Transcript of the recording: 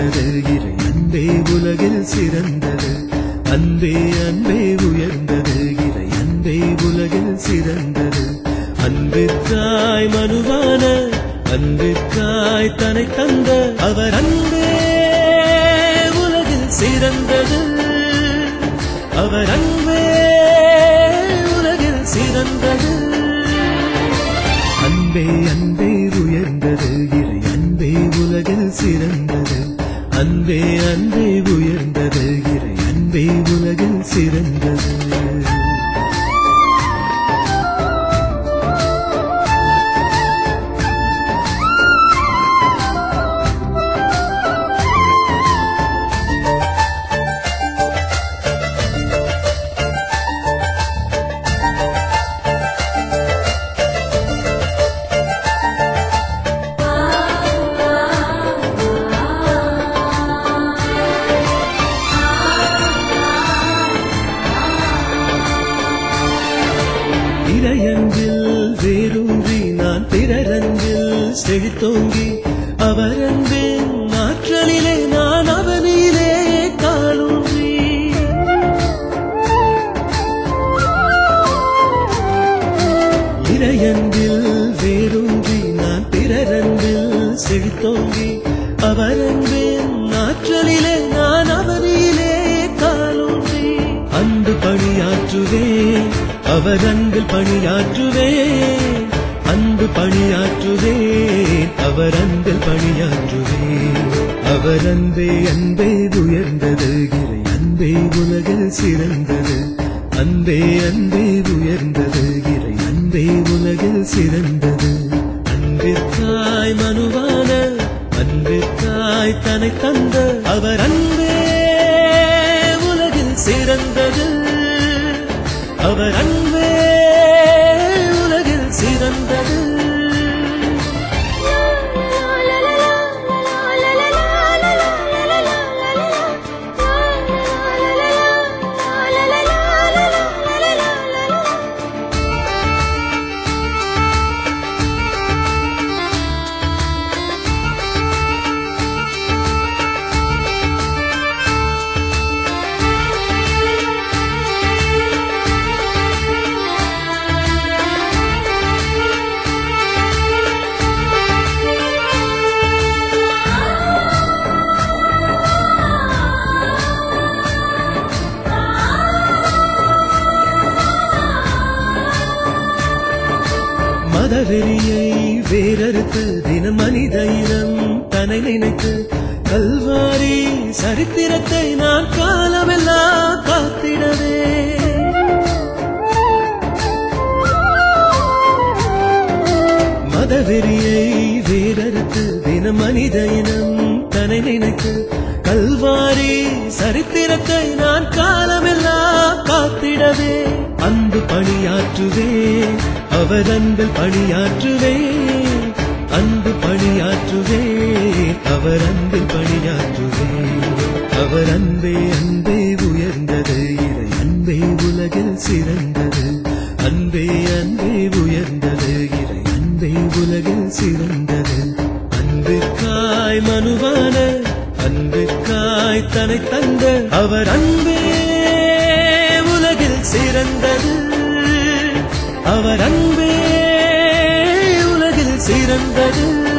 உயர்ந்தது இறை அன்பே உலகில் சிறந்தது அன்பே அன்பே உயர்ந்தது இறை அன்பே உலகில் சிறந்தது அன்பிற்காய் மனுவான அன்பிற்காய் தனை தந்த அவர் அன்பே உலகில் சிறந்தது அவர் அன்பே உலகில் சிறந்தது அன்பே அன்பே உயர்ந்தது இறை அன்பே உலகில் சிறந்தது அன்பே அன்பே உயர்ந்தது இறை அன்பே உலகில் சிறந்தது இறையன்பில் வேரூன்றி நான் பிறரன்பில் செழித்தோங்கி அவர் அன்பின் ஆற்றலிலே நான் அவனிலே காலூன்றி இறையன்பில் வேரூன்றி நான் பிறரன்பில் செழித்தோங்கி அவர் அன்பின் ஆற்றலிலே நான் அவனிலே காலூன்றி அன்பு பணியாற்றுவேன் அவர் அன்பில் பணியாற்றுவேன் அன்பு பணியாற்றுவேன் அவர் அன்பில் பணியாற்றுவேன் அவர் அன்பே அன்பே உயர்ந்தது இறை அன்பே உலகில் சிறந்தது அன்பே அன்பே உயர்ந்தது இறை அன்பே உலகில் சிறந்தது அன்பிற்காய் மனுவான அன்பிற்காய் தனை தந்த அவர் அன்பே உலகில் சிறந்தது அவர் அன்பே உலகில் சிறந்தது மதவெறியை வேறறுத்து தினம் மனித இனம் தன்னை நினைத்து கல்வாரி சரித்திரத்தை நான் காலமெல்லாம் காத்திடவே மதவெறியை வேறறுத்து தினம் மனித இனம் தன்னை நினைத்து கல்வாரி சரித்திரத்தை நான் காலமெல்லாம் காத்திடவே அன்பு பணியாற்றுவே அவர் அன்பில் பணியாற்றுவே அன்பு பணியாற்றுவே அவர் அன்பில் பணியாற்றுவே அவர் அன்பே அன்பே உயர்ந்தது இறை அன்பே உலகில் சிறந்தது அன்பே அன்பே உயர்ந்தது இறை அன்பே உலகில் சிறந்தது அன்பிற்காய் மனுவான அன்பிற்காய் தனை தந்த அவர் அன்பே உலகில் சிறந்தது அவர் அன்பே உலகில் சிறந்தது